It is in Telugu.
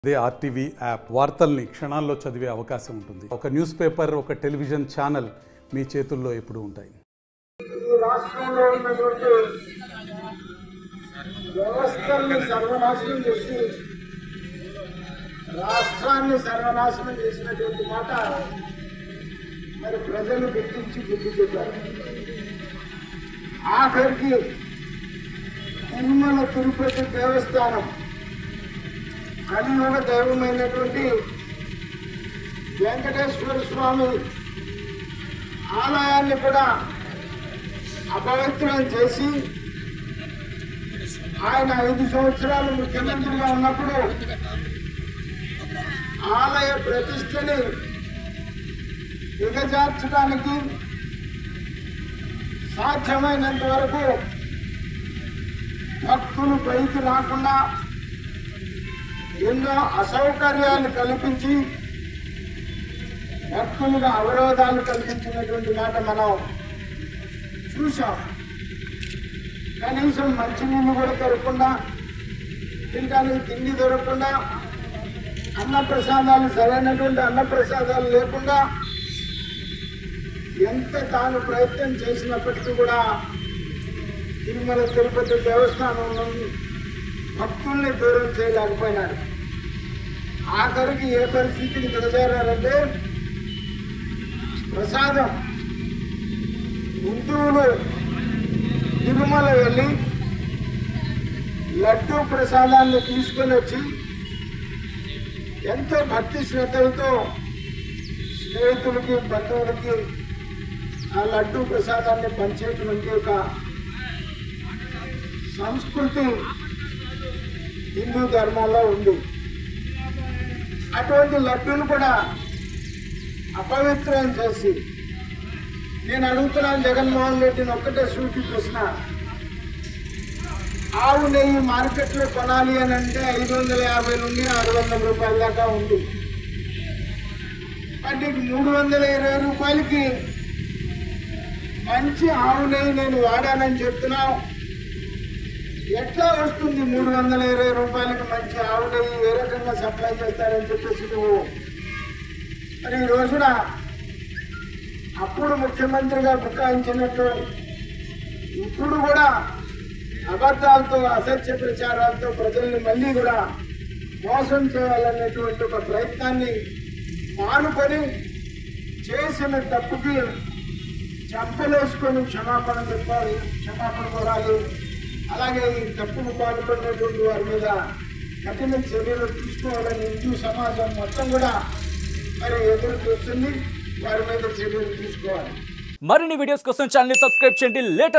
అదే ఆర్టీవీ యాప్ వార్తల్ని క్షణాల్లో చదివే అవకాశం ఉంటుంది ఒక న్యూస్ పేపర్ ఒక టెలివిజన్ ఛానల్ మీ చేతుల్లో ఎప్పుడూ ఉంటాయి ఈ రాష్ట్రంలో ఉన్నటువంటి వ్యవస్థల్ని సర్వనాశనం చేసి రాష్ట్రాన్ని సర్వనాశనం చేసినటువంటి మాట మరి ప్రజలు గుర్తించి బుద్ధి చెప్పారు ఆఖరికి తిరుమల తిరుపతి దేవస్థానం కలియుగ దైవమైనటువంటి వెంకటేశ్వర స్వామి ఆలయాన్ని కూడా అపవిత్రం చేసి ఆయన ఐదు సంవత్సరాలు ముఖ్యమంత్రిగా ఉన్నప్పుడు ఆలయ ప్రతిష్టని దిగజార్చడానికి సాధ్యమైనంత వరకు భక్తులు పైకి రాకుండా ఎన్నో అసౌకర్యాలు కల్పించి భక్తులుగా అవరోధాలు కల్పించినటువంటి మాట మనం చూసాం కనీసం మంచినీళ్ళు కూడా దొరకకుండా తినడానికి తిండి దొరకకుండా అన్నప్రసాదాలు సరైనటువంటి అన్నప్రసాదాలు లేకుండా ఎంత తాను ప్రయత్నం చేసినప్పటికీ కూడా తిరుమల తిరుపతి దేవస్థానం నుండి భక్తుల్ని దూరం చేయలేకపోయినాడు ఆఖరికి ఏ పరిస్థితికి దిగజారంటే ప్రసాదం హిందువులు తిరుమల వెళ్ళి లడ్డూ ప్రసాదాన్ని తీసుకొని వచ్చి ఎంతో భక్తి శ్రద్ధలతో స్నేహితులకి బంధువులకి ఆ లడ్డూ ప్రసాదాన్ని పంచేటువంటి ఒక సంస్కృతి హిందూ ధర్మంలో ఉంది అటువంటి లడ్డూలు కూడా అపవిత్రం చేసి నేను అడుగుతున్నాను జగన్మోహన్ రెడ్డిని ఒక్కటే సూచి ప్రశ్న ఆవు నెయ్యి మార్కెట్లో కొనాలి అని అంటే ఐదు వందల యాభై నుండి ఆరు వందల రూపాయల దాకా ఉంది మరి నీకు మూడు వందల ఇరవై రూపాయలకి మంచి ఆవు నెయ్యి నేను వాడానని చెప్తున్నావు ఎట్లా వస్తుంది మూడు వందల ఇరవై రూపాయలకి మంచి ఆవు నెయ్యి ఏ రకంగా సప్లై చేస్తారని చెప్పేసి నువ్వు మరి ఈ రోజున అప్పుడు ముఖ్యమంత్రిగా బుకాయించినట్టు ఇప్పుడు కూడా అబద్ధాలతో అసత్య ప్రచారాలతో ప్రజల్ని మళ్ళీ కూడా మోసం చేయాలనేటువంటి ఒక ప్రయత్నాన్ని మానుకొని చేసిన తప్పుకి చంపలేసుకొని క్షమాపణ చెప్పాలి క్షమాపణ కోరాలి అలాగే ఈ తప్పుకు పాల్పడినటువంటి వారి మీద కఠిన చర్యలు తీసుకోవాలని హిందూ సమాజం మొత్తం కూడా మరి ఎదురు చూస్తుంది వారి మీద చర్యలు తీసుకోవాలి మరిన్ని వీడియోస్ కోసం ఛానల్ సబ్స్క్రైబ్ చేయండి లేటెస్ట్